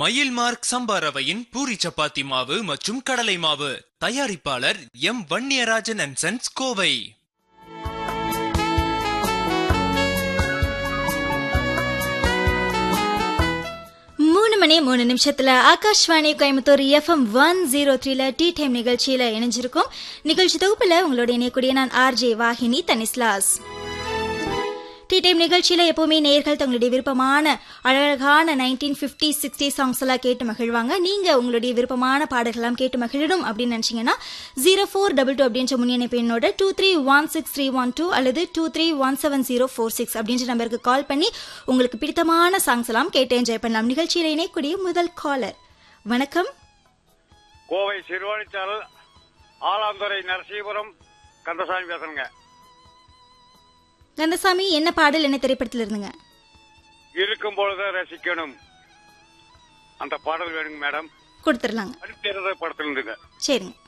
மயில் மார்க் சம்பா ரவையின் பூரி சப்பாத்தி மாவு மற்றும் கடலை மாவு தயாரிப்பாளர் M Vanniyarajan and sons Kovai மூணு மணி மூணு நிமிஷத்துல Akashvani Coimbatore FM one zero த்ரீல டீ டைம் நிகழ்ச்சியில இணைஞ்சிருக்கோம் நிகழ்ச்சி தொகுப்புல உங்களோட இணையக்கூடிய நான் RJ Vahini Thanislas tea time நிகழ்ச்சியில எப்பவுமே நேர்கள் தங்களுடைய விருப்பமான அழகான நைன்டீன் பிப்டி சிக்ஸ்டி சாங்ஸ் எல்லாம் கேட்டு மகிழ்வாங்க நீங்க உங்களுடைய விருப்பமான பாடல்கள்லாம் கேட்டு மகிழணும் அப்படின்னு நினைச்சீங்கன்னா ஜீரோ ஃபோர் டபுள் டூ அப்படின்ற முன்னிணைப்பு எண்ணோட two three one six three one two அல்லது two three one seven zero four six அப்படின்ற நம்பருக்கு கால் பண்ணி உங்களுக்கு பிடித்தமான சாங்ஸ் எல்லாம் கேட்டு என்ஜாய் பண்ணலாம் நிகழ்ச்சியில இணையக்கூடிய முதல் காலர் வணக்கம் கோவை சிறுவாணிச்சாரல் ஆலாந்துறை நரசீபுரம் கந்தசாமி பேசுறேங்க கந்தசாமி என்ன பாடல் என்ன திரைப்படத்தில் இருந்துங்க இருக்கும் பொழுது ரசிக்கணும் அந்த பாடல் வேணுங்க மேடம் கொடுத்துடலாங்க அடுத்த படத்துல இருந்துங்க சரிங்க